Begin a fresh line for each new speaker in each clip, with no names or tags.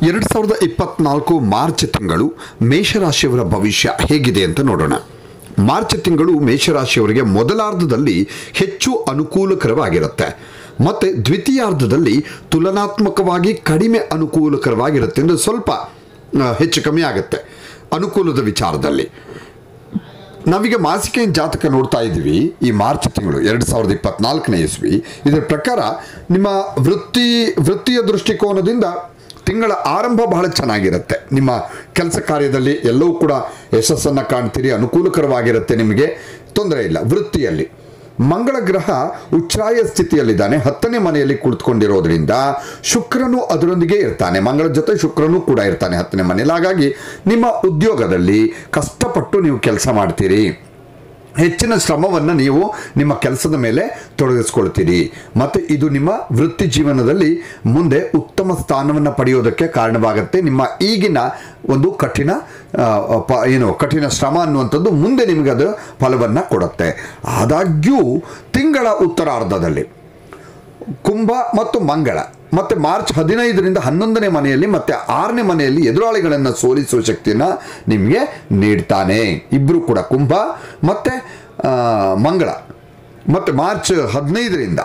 ಎರಡು ಸಾವಿರದ ಇಪ್ಪತ್ನಾಲ್ಕು ಮಾರ್ಚ್ ತಿಂಗಳು ಮೇಷರಾಶಿಯವರ ಭವಿಷ್ಯ ಹೇಗಿದೆ ಅಂತ ನೋಡೋಣ ಮಾರ್ಚ್ ತಿಂಗಳು ಮೇಷರಾಶಿಯವರಿಗೆ ಮೊದಲಾರ್ಧದಲ್ಲಿ ಹೆಚ್ಚು ಅನುಕೂಲಕರವಾಗಿರುತ್ತೆ ಮತ್ತು ದ್ವಿತೀಯಾರ್ಧದಲ್ಲಿ ತುಲನಾತ್ಮಕವಾಗಿ ಕಡಿಮೆ ಅನುಕೂಲಕರವಾಗಿರುತ್ತೆ ಎಂದು ಸ್ವಲ್ಪ ಆ, ಹೆಚ್ಚು ಕಮ್ಮಿ ಆಗುತ್ತೆ ಅನುಕೂಲದ ವಿಚಾರದಲ್ಲಿ ನಾವೀಗ ಮಾಸಿಕ ಜಾತಕ ನೋಡ್ತಾ ಇದ್ದೀವಿ ಈ ಮಾರ್ಚ್ ತಿಂಗಳು ಎರಡು ಸಾವಿರದ ಇಪ್ಪತ್ನಾಲ್ಕನೇ ಇಸ್ವಿ ಇದರ ಪ್ರಕಾರ ನಿಮ್ಮ ವೃತ್ತಿ ವೃತ್ತಿಯ ದೃಷ್ಟಿಕೋನದಿಂದ ತಿಂಗಳ ಆರಂಭ ಬಹಳ ಚೆನ್ನಾಗಿರುತ್ತೆ ನಿಮ್ಮ ಕೆಲಸ ಕಾರ್ಯದಲ್ಲಿ ಎಲ್ಲವೂ ಕೂಡ ಯಶಸ್ಸನ್ನು ಕಾಣ್ತೀರಿ ಅನುಕೂಲಕರವಾಗಿರುತ್ತೆ ನಿಮಗೆ ತೊಂದರೆ ಇಲ್ಲ ವೃತ್ತಿಯಲ್ಲಿ ಮಂಗಳ ಗ್ರಹ ಉಚ್ಛ್ರಾಯ ಸ್ಥಿತಿಯಲ್ಲಿದ್ದಾನೆ ಹತ್ತನೇ ಮನೆಯಲ್ಲಿ ಕುಳಿತುಕೊಂಡಿರೋದ್ರಿಂದ ಶುಕ್ರನು ಅದರೊಂದಿಗೆ ಇರ್ತಾನೆ ಮಂಗಳ ಜೊತೆ ಶುಕ್ರನು ಕೂಡ ಇರ್ತಾನೆ ಹತ್ತನೇ ಮನೆಯಲ್ಲಿ ಹಾಗಾಗಿ ನಿಮ್ಮ ಉದ್ಯೋಗದಲ್ಲಿ ಕಷ್ಟಪಟ್ಟು ನೀವು ಕೆಲಸ ಮಾಡ್ತೀರಿ ಹೆಚ್ಚಿನ ಶ್ರಮವನ್ನು ನೀವು ನಿಮ್ಮ ಕೆಲಸದ ಮೇಲೆ ತೊಡಗಿಸ್ಕೊಳ್ತೀರಿ ಮತ್ತು ಇದು ನಿಮ್ಮ ವೃತ್ತಿ ಜೀವನದಲ್ಲಿ ಮುಂದೆ ಉತ್ತಮ ಸ್ಥಾನವನ್ನು ಪಡೆಯೋದಕ್ಕೆ ಕಾರಣವಾಗುತ್ತೆ ನಿಮ್ಮ ಈಗಿನ ಒಂದು ಕಠಿಣ ಆ, ಪ ಏನು ಕಠಿಣ ಶ್ರಮ ಅನ್ನುವಂಥದ್ದು ಮುಂದೆ ನಿಮಗೆ ಅದು ಫಲವನ್ನು ಕೊಡುತ್ತೆ ಆದಾಗ್ಯೂ ತಿಂಗಳ ಉತ್ತರಾರ್ಧದಲ್ಲಿ ಕುಂಭ ಮತ್ತು ಮಂಗಳ ಮತ್ತು ಮಾರ್ಚ್ ಹದಿನೈದರಿಂದ ಹನ್ನೊಂದನೇ ಮನೆಯಲ್ಲಿ ಮತ್ತು ಆರನೇ ಮನೆಯಲ್ಲಿ ಎದುರಾಳಿಗಳನ್ನು ಸೋಲಿಸುವ ಶಕ್ತಿಯನ್ನು ನಿಮಗೆ ನೀಡ್ತಾನೆ ಇಬ್ಬರು ಕೂಡ ಕುಂಭ ಮತ್ತು ಮಂಗಳ ಮತ್ತು ಮಾರ್ಚ್ ಹದಿನೈದರಿಂದ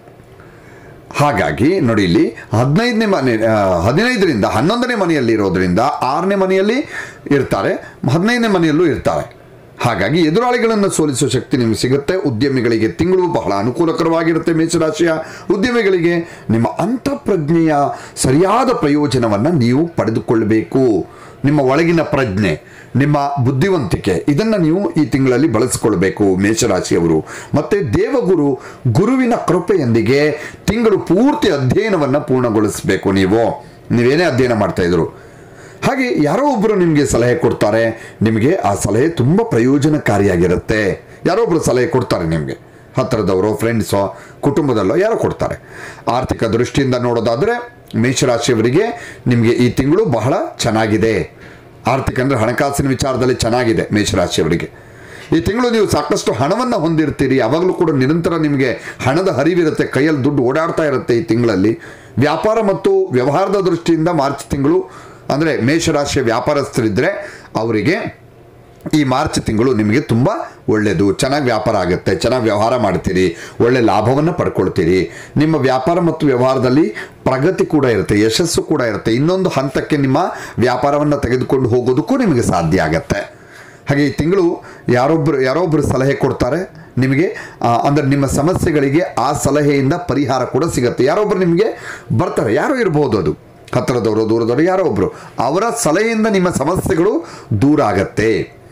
ಹಾಗಾಗಿ ನೋಡಿ ಇಲ್ಲಿ ಹದಿನೈದನೇ ಮನೆ ಆ, ಹದಿನೈದರಿಂದ ಹನ್ನೊಂದನೇ ಮನೆಯಲ್ಲಿ ಇರೋದ್ರಿಂದ ಆರನೇ ಮನೆಯಲ್ಲಿ ಇರ್ತಾರೆ ಹದಿನೈದನೇ ಮನೆಯಲ್ಲೂ ಇರ್ತಾರೆ ಹಾಗಾಗಿ ಎದುರಾಳಿಗಳನ್ನು ಸೋಲಿಸುವ ಶಕ್ತಿ ನಿಮಗೆ ಸಿಗುತ್ತೆ ಉದ್ಯಮಿಗಳಿಗೆ ತಿಂಗಳು ಬಹಳ ಅನುಕೂಲಕರವಾಗಿರುತ್ತೆ ಮೇಷರಾಶಿಯ ಉದ್ಯಮಿಗಳಿಗೆ ನಿಮ್ಮ ಅಂತಃಪ್ರಜ್ಞೆಯ ಸರಿಯಾದ ಪ್ರಯೋಜನವನ್ನು ನೀವು ಪಡೆದುಕೊಳ್ಳಬೇಕು ನಿಮ್ಮ ಒಳಗಿನ ಪ್ರಜ್ಞೆ ನಿಮ್ಮ ಬುದ್ಧಿವಂತಿಕೆ ಇದನ್ನು ನೀವು ಈ ತಿಂಗಳಲ್ಲಿ ಬಳಸಿಕೊಳ್ಬೇಕು ಮೇಷರಾಶಿಯವರು ಮತ್ತು ದೇವಗುರು ಗುರುವಿನ ಕೃಪೆಯೊಂದಿಗೆ ತಿಂಗಳು ಪೂರ್ತಿ ಅಧ್ಯಯನವನ್ನು ಪೂರ್ಣಗೊಳಿಸಬೇಕು ನೀವು ನೀವೇನೇ ಅಧ್ಯಯನ ಮಾಡ್ತಾ ಇದ್ರು ಹಾಗೆ ಯಾರೋ ಒಬ್ಬರು ನಿಮಗೆ ಸಲಹೆ ಕೊಡ್ತಾರೆ ನಿಮಗೆ ಆ ಸಲಹೆ ತುಂಬ ಪ್ರಯೋಜನಕಾರಿಯಾಗಿರುತ್ತೆ ಯಾರೋ ಒಬ್ಬರು ಸಲಹೆ ಕೊಡ್ತಾರೆ ನಿಮಗೆ ಹತ್ತಿರದವರು ಫ್ರೆಂಡ್ಸೋ ಕುಟುಂಬದಲ್ಲೋ ಯಾರೋ ಕೊಡ್ತಾರೆ ಆರ್ಥಿಕ ದೃಷ್ಟಿಯಿಂದ ನೋಡೋದಾದರೆ ಮೇಷರಾಶಿಯವರಿಗೆ ನಿಮಗೆ ಈ ತಿಂಗಳು ಬಹಳ ಚೆನ್ನಾಗಿದೆ ಆರ್ಥಿಕ ಅಂದರೆ ಹಣಕಾಸಿನ ವಿಚಾರದಲ್ಲಿ ಚೆನ್ನಾಗಿದೆ ಮೇಷರಾಶಿಯವರಿಗೆ ಈ ತಿಂಗಳು ನೀವು ಸಾಕಷ್ಟು ಹಣವನ್ನು ಹೊಂದಿರ್ತೀರಿ ಯಾವಾಗಲೂ ಕೂಡ ನಿರಂತರ ನಿಮಗೆ ಹಣದ ಹರಿವಿರುತ್ತೆ ಕೈಯಲ್ಲಿ ದುಡ್ಡು ಓಡಾಡ್ತಾ ಇರುತ್ತೆ ಈ ತಿಂಗಳಲ್ಲಿ ವ್ಯಾಪಾರ ಮತ್ತು ವ್ಯವಹಾರದ ದೃಷ್ಟಿಯಿಂದ ಮಾರ್ಚ್ ತಿಂಗಳು ಅಂದರೆ ಮೇಷರಾಶಿಯ ವ್ಯಾಪಾರಸ್ಥರಿದ್ದರೆ ಅವರಿಗೆ ಈ ಮಾರ್ಚ್ ತಿಂಗಳು ನಿಮಗೆ ತುಂಬ ಒಳ್ಳೆಯದು ಚೆನ್ನಾಗಿ ವ್ಯಾಪಾರ ಆಗುತ್ತೆ ಚೆನ್ನಾಗಿ ವ್ಯವಹಾರ ಮಾಡ್ತೀರಿ ಒಳ್ಳೆ ಲಾಭವನ್ನು ಪಡ್ಕೊಳ್ತೀರಿ ನಿಮ್ಮ ವ್ಯಾಪಾರ ಮತ್ತು ವ್ಯವಹಾರದಲ್ಲಿ ಪ್ರಗತಿ ಕೂಡ ಇರುತ್ತೆ ಯಶಸ್ಸು ಕೂಡ ಇರುತ್ತೆ ಇನ್ನೊಂದು ಹಂತಕ್ಕೆ ನಿಮ್ಮ ವ್ಯಾಪಾರವನ್ನು ತೆಗೆದುಕೊಂಡು ಹೋಗೋದಕ್ಕೂ ನಿಮಗೆ ಸಾಧ್ಯ ಆಗತ್ತೆ ಹಾಗೆ ಈ ತಿಂಗಳು ಯಾರೊಬ್ಬರು ಯಾರೊಬ್ಬರು ಸಲಹೆ ಕೊಡ್ತಾರೆ ನಿಮಗೆ ಆ, ಅಂದರೆ ನಿಮ್ಮ ಸಮಸ್ಯೆಗಳಿಗೆ ಆ ಸಲಹೆಯಿಂದ ಪರಿಹಾರ ಕೂಡ ಸಿಗುತ್ತೆ ಯಾರೊಬ್ಬರು ನಿಮಗೆ ಬರ್ತಾರೆ ಯಾರೋ ಇರ್ಬೋದು ಅದು ಹತ್ತಿರದವರು ದೂರದವರು ಯಾರೋ ಒಬ್ಬರು ಅವರ ಸಲಹೆಯಿಂದ ನಿಮ್ಮ ಸಮಸ್ಯೆಗಳು ದೂರ ಆಗತ್ತೆ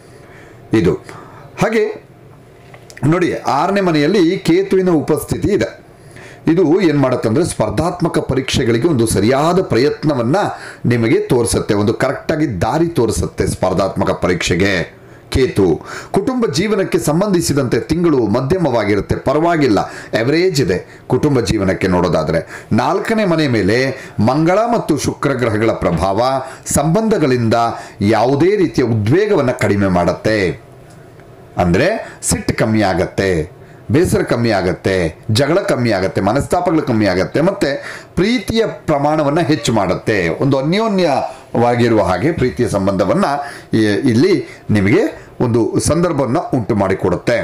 ಇದು ಹಾಗೆ ನೋಡಿ ಆರನೇ ಮನೆಯಲ್ಲಿ ಕೇತುವಿನ ಉಪಸ್ಥಿತಿ ಇದೆ ಇದು ಏನು ಮಾಡುತ್ತಂದ್ರೆ ಸ್ಪರ್ಧಾತ್ಮಕ ಪರೀಕ್ಷೆಗಳಿಗೆ ಒಂದು ಸರಿಯಾದ ಪ್ರಯತ್ನವನ್ನು ನಿಮಗೆ ತೋರಿಸುತ್ತೆ ಒಂದು ಕರೆಕ್ಟಾಗಿ ದಾರಿ ತೋರಿಸುತ್ತೆ ಸ್ಪರ್ಧಾತ್ಮಕ ಪರೀಕ್ಷೆಗೆ ಕೇತು ಕುಟುಂಬ ಜೀವನಕ್ಕೆ ಸಂಬಂಧಿಸಿದಂತೆ ತಿಂಗಳು ಮಧ್ಯಮವಾಗಿರುತ್ತೆ ಪರವಾಗಿಲ್ಲ ಎವರೇಜ್ ಇದೆ ಕುಟುಂಬ ಜೀವನಕ್ಕೆ ನೋಡೋದಾದರೆ ನಾಲ್ಕನೇ ಮನೆ ಮೇಲೆ ಮಂಗಳ ಮತ್ತು ಶುಕ್ರ ಗ್ರಹಗಳ ಪ್ರಭಾವ ಸಂಬಂಧಗಳಿಂದ ಯಾವುದೇ ರೀತಿಯ ಉದ್ವೇಗವನ್ನು ಕಡಿಮೆ ಮಾಡುತ್ತೆ ಅಂದರೆ ಸಿಟ್ಟು ಕಮ್ಮಿ ಆಗತ್ತೆ ಬೇಸರ ಕಮ್ಮಿ ಆಗತ್ತೆ ಜಗಳ ಕಮ್ಮಿ ಆಗತ್ತೆ ಮನಸ್ತಾಪಗಳು ಕಮ್ಮಿ ಆಗತ್ತೆ ಮತ್ತು ಪ್ರೀತಿಯ ಪ್ರಮಾಣವನ್ನು ಹೆಚ್ಚು ಮಾಡುತ್ತೆ ಒಂದು ಅನ್ಯೋನ್ಯವಾಗಿರುವ ಹಾಗೆ ಪ್ರೀತಿಯ ಸಂಬಂಧವನ್ನು ಇಲ್ಲಿ ನಿಮಗೆ ಒಂದು ಸಂದರ್ಭವನ್ನು ಉಂಟು ಮಾಡಿಕೊಡುತ್ತೆ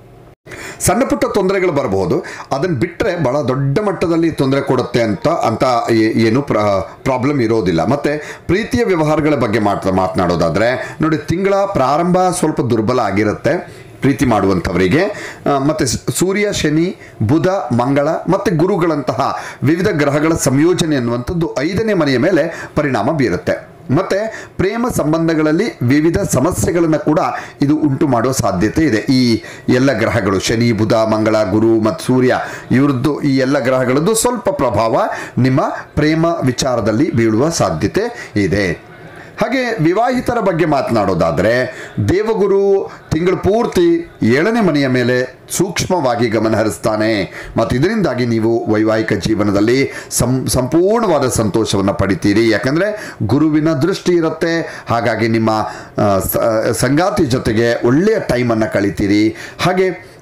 ಸಣ್ಣ ಪುಟ್ಟ ತೊಂದರೆಗಳು ಬರಬಹುದು ಅದನ್ನು ಬಿಟ್ಟರೆ ಬಹಳ ದೊಡ್ಡ ಮಟ್ಟದಲ್ಲಿ ತೊಂದರೆ ಕೊಡುತ್ತೆ ಅಂತ ಅಂತ ಏ- ಏನು ಪ್ರ ಪ್ರಾಬ್ಲಮ್ ಇರೋದಿಲ್ಲ ಮತ್ತು ಪ್ರೀತಿಯ ವ್ಯವಹಾರಗಳ ಬಗ್ಗೆ ಮಾತ್ರ ಮಾತನಾಡೋದಾದರೆ ನೋಡಿ ತಿಂಗಳ ಪ್ರಾರಂಭ ಸ್ವಲ್ಪ ದುರ್ಬಲ ಆಗಿರುತ್ತೆ ಪ್ರೀತಿ ಮಾಡುವಂಥವರಿಗೆ ಆ, ಮತ್ತು ಸ್- ಸೂರ್ಯ ಶನಿ ಬುಧ ಮಂಗಳ ಮತ್ತು ಗುರುಗಳಂತಹ ವಿವಿಧ ಗ್ರಹಗಳ ಸಂಯೋಜನೆ ಅನ್ನುವಂಥದ್ದು ಐದನೇ ಮನೆಯ ಮೇಲೆ ಪರಿಣಾಮ ಬೀರುತ್ತೆ ಮತ್ತು ಪ್ರೇಮ ಸಂಬಂಧಗಳಲ್ಲಿ ವಿವಿಧ ಸಮಸ್ಯೆಗಳನ್ನು ಕೂಡ ಇದು ಉಂಟು ಮಾಡುವ ಸಾಧ್ಯತೆ ಇದೆ ಈ ಎಲ್ಲ ಗ್ರಹಗಳು ಶನಿ ಬುಧ ಮಂಗಳ ಗುರು ಮತ್ತು ಸೂರ್ಯ ಇವ್ರದ್ದು ಈ ಎಲ್ಲ ಗ್ರಹಗಳದ್ದು ಸ್ವಲ್ಪ ಪ್ರಭಾವ ನಿಮ್ಮ ಪ್ರೇಮ ವಿಚಾರದಲ್ಲಿ ಬೀಳುವ ಸಾಧ್ಯತೆ ಇದೆ ಹಾಗೆ ವಿವಾಹಿತರ ಬಗ್ಗೆ ಮಾತನಾಡೋದಾದರೆ ದೇವಗುರು ತಿಂಗಳು ಪೂರ್ತಿ ಏಳನೇ ಮನೆಯ ಮೇಲೆ ಸೂಕ್ಷ್ಮವಾಗಿ ಗಮನ ಹರಿಸ್ತಾನೆ ಮತ್ತು ಇದರಿಂದಾಗಿ ನೀವು ವೈವಾಹಿಕ ಜೀವನದಲ್ಲಿ ಸಂ ಸಂಪೂರ್ಣವಾದ ಸಂತೋಷವನ್ನು ಪಡಿತೀರಿ ಯಾಕಂದರೆ ಗುರುವಿನ ದೃಷ್ಟಿ ಇರುತ್ತೆ ಹಾಗಾಗಿ ನಿಮ್ಮ ಆ, ಸ- ಸಂಗಾತಿ ಜೊತೆಗೆ ಒಳ್ಳೆಯ ಟೈಮನ್ನು ಕಳಿತೀರಿ ಹಾಗೆ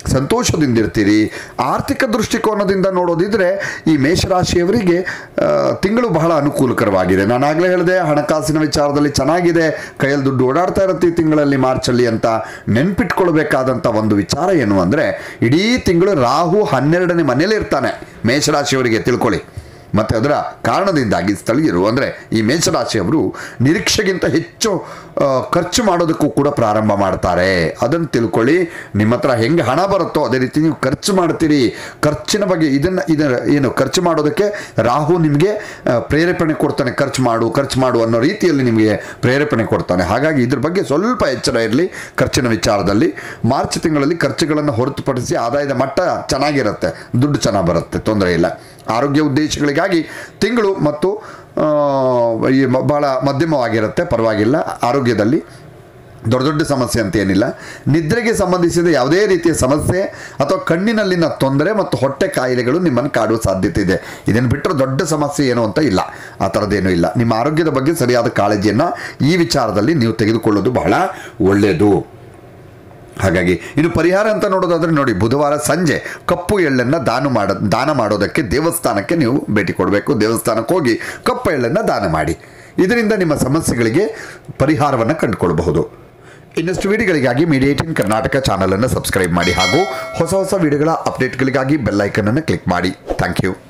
ಸಂತೋಷದಿಂದಿರ್ತೀರಿ ಆರ್ಥಿಕ ದೃಷ್ಟಿಕೋನದಿಂದ ನೋಡೋದಿದ್ರೆ ಈ ಮೇಷರಾಶಿಯವರಿಗೆ ಆ, ತಿಂಗಳು ಬಹಳ ಅನುಕೂಲಕರವಾಗಿದೆ ನಾನು ಆಗಲೇ ಹೇಳಿದೆ ಹಣಕಾಸಿನ ವಿಚಾರದಲ್ಲಿ ಚೆನ್ನಾಗಿದೆ ಕೈಯಲ್ಲಿ ದುಡ್ಡು ಓಡಾಡ್ತಾ ಇರುತ್ತೆ ಈ ತಿಂಗಳಲ್ಲಿ ಮಾರ್ಚಲ್ಲಿ ಅಂತ ನೆನ್ಪಿಟ್ಕೊಳ್ಬೇಕಾದಂಥ ಒಂದು ವಿಚಾರ ಏನು ಅಂದರೆ ಇಡೀ ತಿಂಗಳು ರಾಹು ಹನ್ನೆರಡನೇ ಮನೇಲಿ ಇರ್ತಾನೆ ಮೇಷರಾಶಿಯವರಿಗೆ ತಿಳ್ಕೊಳ್ಳಿ ಮತ್ತು ಅದರ ಕಾರಣದಿಂದಾಗಿ ಸ್ಥಳೀಯರು ಅಂದರೆ ಈ ಮೇಷರಾಶಿಯವರು ನಿರೀಕ್ಷೆಗಿಂತ ಹೆಚ್ಚು ಆ, ಖರ್ಚು ಮಾಡೋದಕ್ಕೂ ಕೂಡ ಪ್ರಾರಂಭ ಮಾಡ್ತಾರೆ ಅದನ್ನು ತಿಳ್ಕೊಳ್ಳಿ ನಿಮ್ಮ ಹತ್ರ ಹೆಂಗೆ ಹಣ ಬರುತ್ತೋ ಅದೇ ರೀತಿ ನೀವು ಖರ್ಚು ಮಾಡ್ತೀರಿ ಖರ್ಚಿನ ಬಗ್ಗೆ ಇದನ್ನು ಇದರ ಏನು ಖರ್ಚು ಮಾಡೋದಕ್ಕೆ ರಾಹು ನಿಮಗೆ ಆ, ಪ್ರೇರೇಪಣೆ ಕೊಡ್ತಾನೆ ಖರ್ಚು ಮಾಡು ಖರ್ಚು ಮಾಡು ಅನ್ನೋ ರೀತಿಯಲ್ಲಿ ನಿಮಗೆ ಪ್ರೇರೇಪಣೆ ಕೊಡ್ತಾನೆ ಹಾಗಾಗಿ ಇದ್ರ ಬಗ್ಗೆ ಸ್ವಲ್ಪ ಎಚ್ಚರ ಇರಲಿ ಖರ್ಚಿನ ವಿಚಾರದಲ್ಲಿ ಮಾರ್ಚ್ ತಿಂಗಳಲ್ಲಿ ಖರ್ಚುಗಳನ್ನು ಹೊರತುಪಡಿಸಿ ಆದಾಯದ ಮಟ್ಟ ಚೆನ್ನಾಗಿರುತ್ತೆ ದುಡ್ಡು ಚೆನ್ನಾಗಿ ಬರುತ್ತೆ ತೊಂದರೆ ಇಲ್ಲ ಆರೋಗ್ಯ ಉದ್ದೇಶಗಳಿಗಾಗಿ ತಿಂಗಳು ಮತ್ತು ಆ, ಈ ಮ- ಬಹಳ ಮಧ್ಯಮವಾಗಿರುತ್ತೆ ಪರವಾಗಿಲ್ಲ ಆರೋಗ್ಯದಲ್ಲಿ ದೊಡ್ಡ ದೊಡ್ಡ ಸಮಸ್ಯೆ ಅಂತ ಏನಿಲ್ಲ ನಿದ್ರೆಗೆ ಸಂಬಂಧಿಸಿದ ಯಾವುದೇ ರೀತಿಯ ಸಮಸ್ಯೆ ಅಥವಾ ಕಣ್ಣಿನಲ್ಲಿನ ತೊಂದರೆ ಮತ್ತು ಹೊಟ್ಟೆ ಕಾಯಿಲೆಗಳು ನಿಮ್ಮನ್ನು ಕಾಡುವ ಸಾಧ್ಯತೆ ಇದೆ ಇದನ್ನು ಬಿಟ್ಟರೆ ದೊಡ್ಡ ಸಮಸ್ಯೆ ಏನು ಅಂತ ಇಲ್ಲ ಆ ಥರದ್ದೇನೂ ಇಲ್ಲ ನಿಮ್ಮ ಆರೋಗ್ಯದ ಬಗ್ಗೆ ಸರಿಯಾದ ಕಾಳಜಿಯನ್ನು ಈ ವಿಚಾರದಲ್ಲಿ ನೀವು ತೆಗೆದುಕೊಳ್ಳೋದು ಬಹಳ ಒಳ್ಳೆಯದು ಹಾಗಾಗಿ ಇನ್ನು ಪರಿಹಾರ ಅಂತ ನೋಡೋದಾದ್ರೆ ನೋಡಿ ಬುಧವಾರ ಸಂಜೆ ಕಪ್ಪು ಎಳ್ಳನ್ನು ದಾನ ಮಾಡ ದಾನ ಮಾಡೋದಕ್ಕೆ ದೇವಸ್ಥಾನಕ್ಕೆ ನೀವು ಭೇಟಿ ಕೊಡಬೇಕು ದೇವಸ್ಥಾನಕ್ಕೆ ಹೋಗಿ ಕಪ್ಪು ಎಳ್ಳನ್ನು ದಾನ ಮಾಡಿ ಇದರಿಂದ ನಿಮ್ಮ ಸಮಸ್ಯೆಗಳಿಗೆ ಪರಿಹಾರವನ್ನು ಕಂಡುಕೊಳ್ಬಹುದು ಇನ್ನಷ್ಟು ವಿಡಿಯೋಗಳಿಗಾಗಿ ಮೀಡಿಯೇಟಿನ್ ಕರ್ನಾಟಕ ಚಾನಲನ್ನು ಸಬ್ಸ್ಕ್ರೈಬ್ ಮಾಡಿ ಹಾಗೂ ಹೊಸ ಹೊಸ ವಿಡಿಯೋಗಳ ಅಪ್ಡೇಟ್ಗಳಿಗಾಗಿ ಬೆಲ್ಲೈಕನನ್ನು ಕ್ಲಿಕ್ ಮಾಡಿ ಥ್ಯಾಂಕ್ ಯು